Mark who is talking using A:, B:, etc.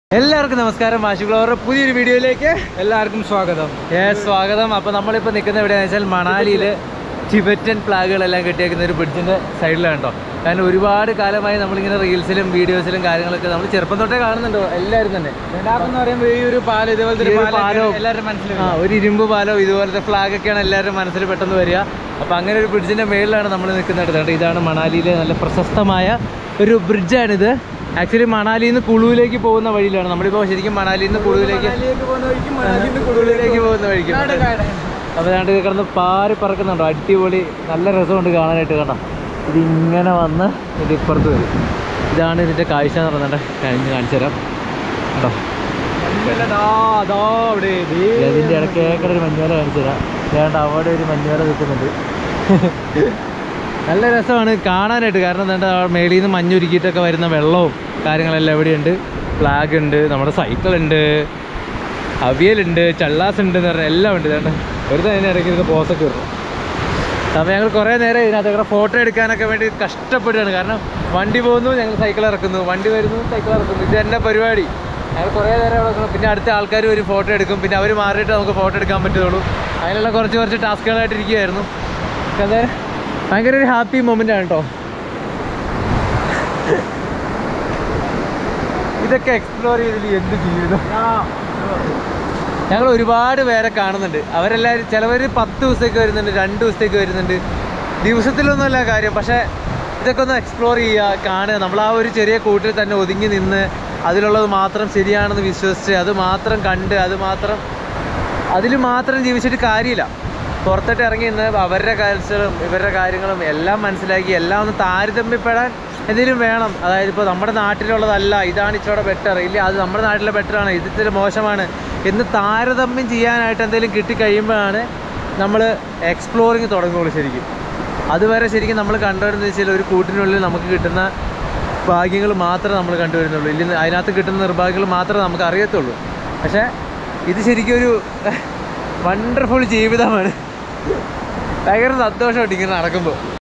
A: എല്ലാവർക്കും നമസ്കാരം വാശിക്കുള്ളവരുടെ പുതിയൊരു വീഡിയോയിലേക്ക്
B: എല്ലാവർക്കും സ്വാഗതം
A: യെസ് സ്വാഗതം അപ്പോൾ നമ്മളിപ്പോൾ നിൽക്കുന്ന എവിടെയാണെന്ന് വെച്ചാൽ മണാലിയിൽ ടിബറ്റൻ ഫ്ലാഗുകളെല്ലാം കെട്ടിയേക്കുന്ന ഒരു ബ്രിഡ്ജിൻ്റെ സൈഡിലാണ് കേട്ടോ കാരണം ഒരുപാട് കാലമായി നമ്മളിങ്ങനെ റീൽസിലും വീഡിയോസിലും കാര്യങ്ങളൊക്കെ നമ്മൾ ചെറുപ്പം തൊട്ടേ കാണുന്നുണ്ടോ എല്ലാവരും തന്നെ
B: ലഡാക്ക് എന്ന് പറയുമ്പോൾ ഈ ഒരു പാലം ഇതുപോലത്തെ
A: ഈ
B: ഒരു
A: ഒരു
B: പാലം
A: പാലവും-
B: എല്ലാവരും
A: ആ
B: മനസ്സിലാവും
A: ഒരു ഇരുമ്പ് പാലോ ഇതുപോലത്തെ ഫ്ലാഗ് ഒക്കെയാണ് എല്ലാവരും മനസ്സിൽ പെട്ടെന്ന് വരിക അപ്പോൾ അങ്ങനെ ഒരു ബ്രിഡ്ജിൻ്റെ മേളിലാണ് നമ്മൾ നിൽക്കുന്നത് കേട്ടോ ഇതാണ് മണാലിയിലെ നല്ല പ്രശസ്തമായ ഒരു ബ്രിഡ്ജാണിത് ആക്ച്വലി മണാലിയിൽ നിന്ന് കുളുവിലേക്ക് പോകുന്ന വഴിയിലാണ് നമ്മളിപ്പോൾ ശരിക്കും മണാലിയിൽ നിന്ന് കുളുവിലേക്ക്
B: മണാലിയിലേക്ക് പോകുന്ന വഴിക്ക് മണാലിയിൽ നിന്ന്
A: കുളുവിലേക്ക് പോകുന്ന വഴിക്ക്
B: കാട് കാട്.
A: അപ്പോൾ ഞാണ്ട് ഇത് കിടന്ന് പാറി പറക്കുന്നുണ്ടോ അടിപൊളി നല്ല രസമുണ്ട് കാണാനായിട്ട് കേട്ടോ ഇതിങ്ങനെ വന്ന് ഇത് ഇപ്പുറത്ത് വരും ഇതാണ് ഇതിൻ്റെ കാഴ്ച എന്ന് പറയുന്നത് കഴിഞ്ഞ് കാണിച്ചു തരാം കേട്ടോ
B: മഞ്ഞല്ല, ദാ, ദാ അവിടെ, ദേ.
A: ഇതിൻ്റെ ഇടയ്ക്കേക്കടെ ഒരു മഞ്ഞുമല കാണിച്ചു തരാം വേണ്ട അവിടെ ഒരു മഞ്ഞുമല നിൽക്കുന്നുണ്ട് നല്ല രസമാണ് കാണാനായിട്ട് കാരണം എന്താ മേളിൽ നിന്ന് മഞ്ഞുരുക്കിയിട്ടൊക്കെ വരുന്ന വെള്ളവും കാര്യങ്ങളെല്ലാം എവിടെയുണ്ട് ഫ്ലാഗ് ഉണ്ട് നമ്മുടെ സൈക്കിൾ ഉണ്ട് അവിയലുണ്ട് ചള്ളാസ് ഉണ്ട് എന്ന് പറഞ്ഞാൽ എല്ലാം ഉണ്ട് ഇതാണ്ട് ഒരു തന്നെ ഇടയ്ക്ക് ഇത് പോസൊക്കെ വരും അപ്പോൾ ഞങ്ങൾ കുറേ നേരം ഇതിനകത്ത് ഇവിടെ ഫോട്ടോ എടുക്കാനൊക്കെ വേണ്ടി കഷ്ടപ്പെടുകയാണ് കാരണം വണ്ടി പോകുന്നു ഞങ്ങൾ സൈക്കിൾ ഇറക്കുന്നു വണ്ടി വരുന്നു സൈക്കിൾ ഇറക്കുന്നു ഇത് എൻ്റെ പരിപാടി ഞങ്ങൾ കുറേ നേരം അവിടെ നിൽക്കുന്നു. പിന്നെ അടുത്ത ആൾക്കാർ ഒരു ഫോട്ടോ എടുക്കും പിന്നെ അവർ മാറിയിട്ട് നമുക്ക് ഫോട്ടോ എടുക്കാൻ പറ്റുള്ളൂ അതിനുള്ള കുറച്ച് കുറച്ച് ടാസ്കുകളായിട്ട് ഇരിക്കുകയായിരുന്നു പക്ഷെ എന്തായാലും ഭയങ്കര ഒരു ഹാപ്പി മൊമെൻ്റ് ആണ് കേട്ടോ ഇതൊക്കെ എക്സ്പ്ലോർ ചെയ്തില്ല എന്ത് ജീവിതം
B: ആ,
A: ഞങ്ങൾ ഒരുപാട് പേരെ കാണുന്നുണ്ട് അവരെല്ലാവരും ചിലവർ പത്ത് ദിവസത്തേക്ക് വരുന്നുണ്ട് രണ്ട് ദിവസത്തേക്ക് വരുന്നുണ്ട് ദിവസത്തിലൊന്നുമല്ല കാര്യം പക്ഷേ ഇതൊക്കെ ഒന്ന് എക്സ്പ്ലോർ ചെയ്യുക കാണുക നമ്മൾ ആ ഒരു ചെറിയ കൂട്ടിൽ തന്നെ ഒതുങ്ങി നിന്ന് അതിലുള്ളത് മാത്രം ശരിയാണെന്ന് വിശ്വസിച്ച് അത് മാത്രം കണ്ട് അത് മാത്രം അതിൽ മാത്രം ജീവിച്ചിട്ട് കാര്യമില്ല പുറത്തോട്ട് ഇറങ്ങി നിന്ന് അവരുടെ കൾച്ചറും ഇവരുടെ കാര്യങ്ങളും എല്ലാം മനസ്സിലാക്കി എല്ലാം ഒന്ന് താരതമ്യപ്പെടാൻ എന്തെങ്കിലും വേണം അതായത് ഇപ്പോൾ നമ്മുടെ നാട്ടിലുള്ളതല്ല ഇതാണ് ഇച്ചിരി ബെറ്റർ ഇല്ല അത് നമ്മുടെ നാട്ടിലെ ബെറ്ററാണ് ഇത് ഇത്തിരി മോശമാണ് എന്ന് താരതമ്യം ചെയ്യാനായിട്ട് എന്തെങ്കിലും കിട്ടിക്കഴിയുമ്പോഴാണ് നമ്മൾ എക്സ്പ്ലോറിങ് തുടങ്ങുള്ളൂ ശരിക്കും അതുവരെ ശരിക്കും നമ്മൾ കണ്ടുവരുന്നത് വെച്ചാൽ ഒരു കൂട്ടിനുള്ളിൽ നമുക്ക് കിട്ടുന്ന ഭാഗ്യങ്ങൾ മാത്രമേ നമ്മൾ കണ്ടുവരുന്നുള്ളൂ ഇല്ലെങ്കിൽ അതിനകത്ത് കിട്ടുന്ന നിർഭാഗ്യങ്ങൾ മാത്രമേ നമുക്ക് അറിയത്തുള്ളൂ പക്ഷേ ഇത് ശരിക്കും ഒരു വണ്ടർഫുൾ ജീവിതമാണ് ഭയങ്കര സന്തോഷമുണ്ട് ഇങ്ങനെ നടക്കുമ്പോൾ